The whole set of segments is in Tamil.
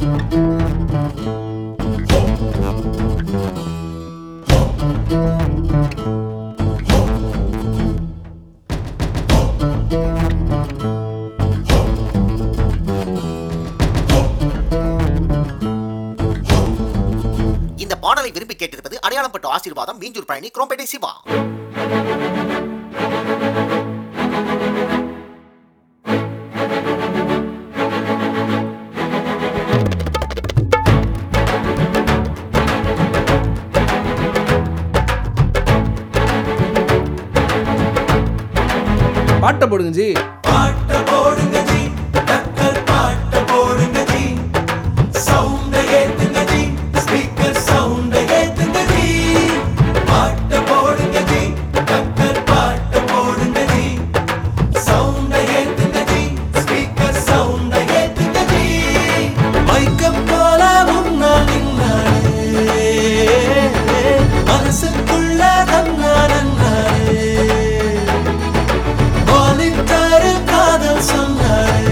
இந்த பாடலை விரும்பி கேட்டிருப்பது அடையாளப்பட்ட ஆசீர்வாதம் மீஞ்சூர் பழனி குரோம்பேட்டை சிவா பாட்டை போடுங்க ஜி பாட்ட போடுங்க ஜி டக்கர் பாட்ட போடுங்க ஜி சவுண்ட ஏத்துங்க ஜி ஸ்பீக்கர் சவுண்ட ஏத்துங்க ஜி பாட்ட போடுங்க ஜி டக்கர் பாட்ட போடுங்க ஜி சவுண்ட ஏத்துங்க ஜி ஸ்பீக்கர் சவுண்ட ஏத்துங்க ஜி மைக்கம் போல முன்னால் நின்னாலே மனசுக்குள்ள தன்னா நன்னாலே வாலிட்டாரு காதல் சொன்னாரே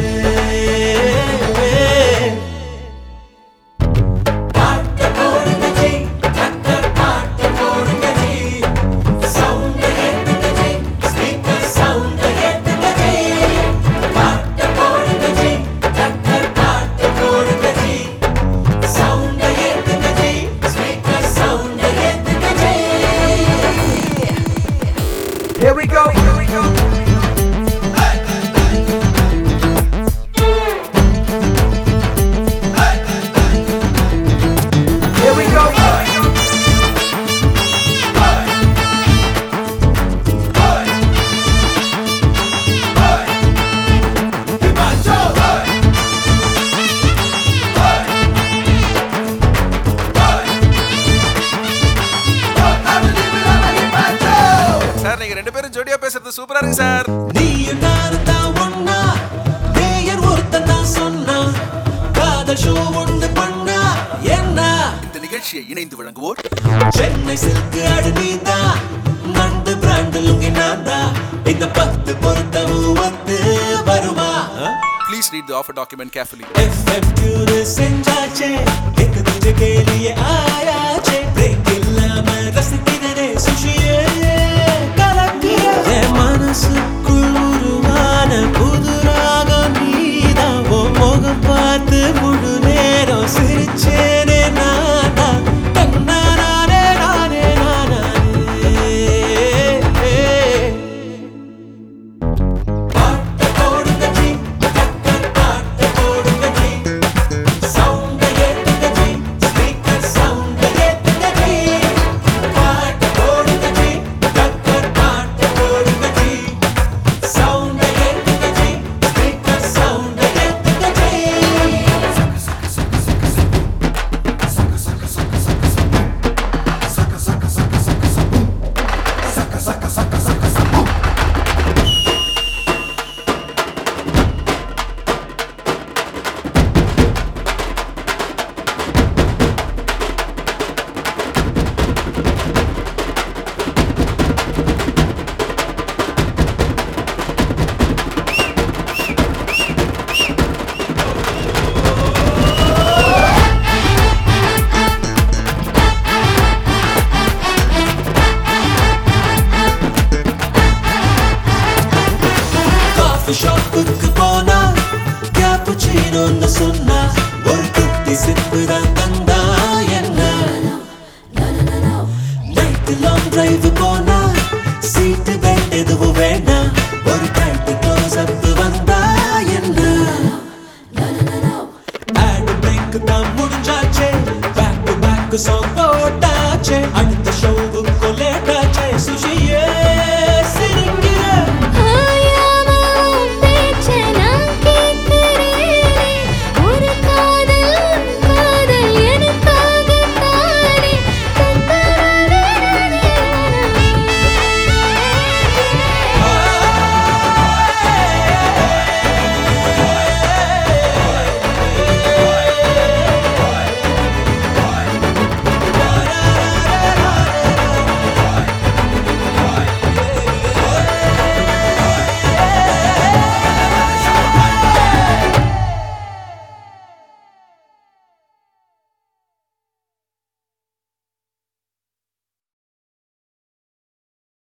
பாட்ட போடுங்க ஜி டக்கர் பாட்ட போடுங்க ஜி சவுண்ட ஏத்துங்க ஜி ஸ்பீக்கர் சவுண்ட ஏத்துங்க ஜி பாட்ட போடுங்க ஜி டக்கர் பாட்ட போடுங்க ஜி சவுண்ட ஏத்துங்க ஜி ஸ்பீக்கர் சவுண்ட ஏத்துங்க ji Here we go. Here we go. Here we go. Sir நீங்க ரெண்டு பேரும் ஜோடியா பேசுறது சூப்பரா இருக்கு சார் நீயும் நானும் தான் ஒண்ணா, நேயர் ஒருத்தன் தான் சொன்னான். காதல் show ஒண்ணு பண்ணா, என்ன? இந்த நிகழ்ச்சியை இணைந்து வழங்குவோர் சென்னை silk ஆடு நீதான், நண்டு brand லுங்கி நான்தான். இந்த பத்து பொருத்தமும் ஒத்து வருமா? Please read the offer document carefully FM tune செஞ்சாச்சே, எங்க துஞ்ச கேலியே ஆயாச்சே. break இல்லாம ரசிக்கிறதே சுஷியே, கலக்கிய என் மனசுக்குள் உருவான புது ராகம் நீதான். உன் முகம் பார்த்து முழு நேரம் சிரிச்சேனே நானா. தன்னானே நானே நானே. பாட்ட போடுங்க ஜி, டக்கர் பாட்ட போடுங்க ஜி. சவுண்ட ஏத்துங்க ஜி, ஸ்பீக்கர் சவுண்ட ஏத்துங்க ஜி. பாட்ட போடுங்க ஜி, டக்கர் பாட்ட போடுங்க ஜி. சவுண்ட ஏத்துங்க ஜி, ஸ்பீக்கர் சவுண்ட ஏத்துங்க ஜி. காஃபி ஷாப்புக்கு போனா கேப்புச்சீனோன்னு சொன்னா ஒரு குட்டி சிப்பு தான் தந்தா என்ன நைட்டு லாங் டிரைவ் போனா சீட்டு பெல்ட் எதுவும் வேண்டாம் ஒரு டைட்டு க்ளோஸ் அப் வந்தா என்ன ஆடு பிரேக் தான் முடிஞ்சாச்சே பேக் டு பேக் சாங் போட்டாச்சே